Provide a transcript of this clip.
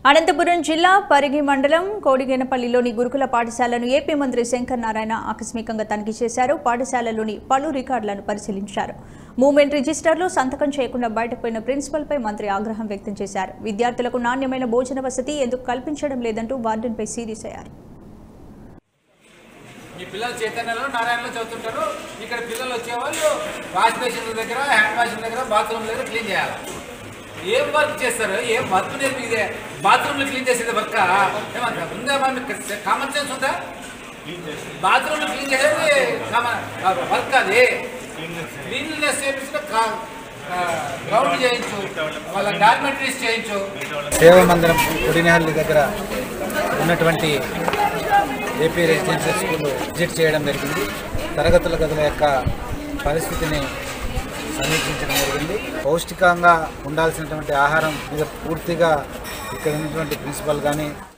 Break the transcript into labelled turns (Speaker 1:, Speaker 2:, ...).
Speaker 1: అనంతపురం జిల్లా పరిగి మండలం కోడిగేనపల్లిలోని గురుకుల పాఠశాలను ఏపీ మంత్రి శంకర్ నారాయణ ఆకస్మికంగా తనిఖీ చేశారు పాఠశాలలోని పలు రికార్డులను పరిశీలించారు మూమెంట్ రిజిస్టర్లు సంతకం చేయకుండా బయటపోయిన ప్రిన్సిపల్పై మంత్రి ఆగ్రహం వ్యక్తం చేశారు విద్యార్థులకు నాణ్యమైన భోజన వసతి ఎందుకు కల్పించడం లేదంటూ వార్డెన్పై సీరియస్ అయ్యారు
Speaker 2: మీ పిల్లలు చైతన్యలో నారాయణలో చదువుతుంటారు ఇక్కడ పిల్లలు వచ్చేవాళ్ళు వాష్ బేసిన్ దగ్గర హ్యాండ్ వాషింగ్ దగ్గర బాత్రూమ్ దగ్గర క్లీన్ చేయాలి ఏం వర్క్ చేస్తారు ఏం వర్క్ నేర్పిదే బాత్రూమ్లు క్లీన్ చేసేది వర్క్ ఏమంటారు ఉందా మీకు కామన్ సెన్స్ ఉందా బాత్రూమ్లు క్లీన్ చేసేది కామన్ వర్క్ అది క్లీన్లెస్ చేయించిన గ్రౌండ్ చేయించు వాళ్ళ డాక్యుమెంటరీస్ చేయించు
Speaker 3: సేవ మందిరం కొడినహల్లి దగ్గర ఉన్నటువంటి ఏపీ రెసిడెన్షియల్ స్కూల్ విజిట్ చేయడం జరిగింది తరగతుల గదుల యొక్క పరిస్థితిని సమీక్షించడం జరిగింది పౌష్టికంగా ఉండాల్సినటువంటి ఆహారం మీద పూర్తిగా ఇక్కడ ఉన్నటువంటి ప్రిన్సిపల్ కానీ